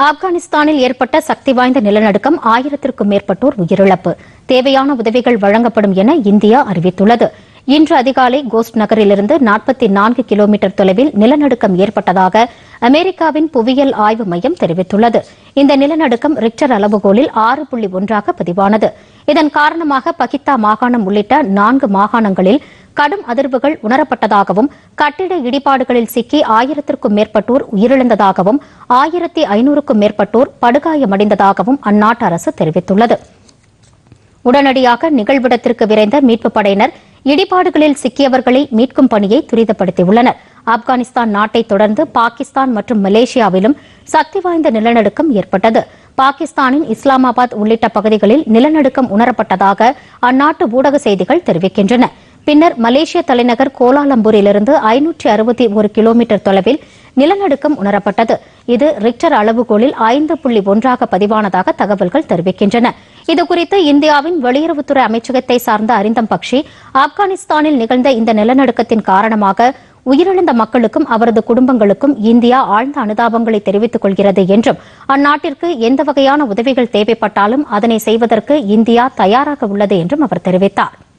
ஆப்கானிஸ்தானில் ஏற்பட்ட சக்தி வாய்ந்த நிலநடுக்கம் ஆயிரத்திற்கும் மேற்பட்டோர் உயிரிழப்பு தேவையான உதவிகள் வழங்கப்படும் என இந்தியா அறிவித்துள்ளது இன்று அதிகாலை கோஸ்ட் நகரிலிருந்து நாற்பத்தி நான்கு கிலோமீட்டர் தொலைவில் நிலநடுக்கம் ஏற்பட்டதாக அமெரிக்காவின் புவியியல் ஆய்வு மையம் தெரிவித்துள்ளது இந்த நிலநடுக்கம் ரிக்டர் அளவுகோலில் ஆறு புள்ளி ஒன்றாக பதிவானது இதன் காரணமாக பகித்தா மாகாணம் உள்ளிட்ட நான்கு மாகாணங்களில் கடும் அதிர்வுகள் உணரப்பட்டதாகவும் கட்டிட இடிபாடுகளில் சிக்கி ஆயிரத்திற்கும் மேற்பட்டோர் உயிரிழந்ததாகவும் ஆயிரத்தி ஐநூறுக்கும் மேற்பட்டோர் படுகாயமடைந்ததாகவும் அந்நாட்டு அரசு தெரிவித்துள்ளது உடனடியாக நிகழ்விடத்திற்கு விரைந்த மீட்புப் படையினர் இடிபாடுகளில் சிக்கியவர்களை மீட்கும் பணியை துரிதப்படுத்தியுள்ளனர் ஆப்கானிஸ்தான் நாட்டை தொடர்ந்து பாகிஸ்தான் மற்றும் மலேசியாவிலும் சக்தி வாய்ந்த நிலநடுக்கம் ஏற்பட்டது பாகிஸ்தானின் இஸ்லாமாபாத் உள்ளிட்ட பகுதிகளில் நிலநடுக்கம் உணரப்பட்டதாக அந்நாட்டு ஊடக செய்திகள் தெரிவிக்கின்றன பின்னர் மலேசிய தலைநகர் கோலாலம்பூரிலிருந்து ஐநூற்றி அறுபத்தி ஒரு கிலோமீட்டர் தொலைவில் நிலநடுக்கம் உணரப்பட்டது இது ரிக்டர் அளவுகோலில் ஐந்து புள்ளி ஒன்றாக பதிவானதாக தகவல்கள் தெரிவிக்கின்றன இதுகுறித்து இந்தியாவின் வெளியுறவுத்துறை அமைச்சகத்தை சார்ந்த அரிந்தம் பக்ஷி ஆப்கானிஸ்தானில் நிகழ்ந்த இந்த நிலநடுக்கத்தின் காரணமாக உயிரிழந்த மக்களுக்கும் அவரது குடும்பங்களுக்கும் இந்தியா ஆழ்ந்த அனுதாபங்களை தெரிவித்துக் கொள்கிறது என்றும் அந்நாட்டிற்கு எந்த வகையான உதவிகள் தேவைப்பட்டாலும் அதனை செய்வதற்கு இந்தியா தயாராக உள்ளது என்றும் அவர் தெரிவித்தாா்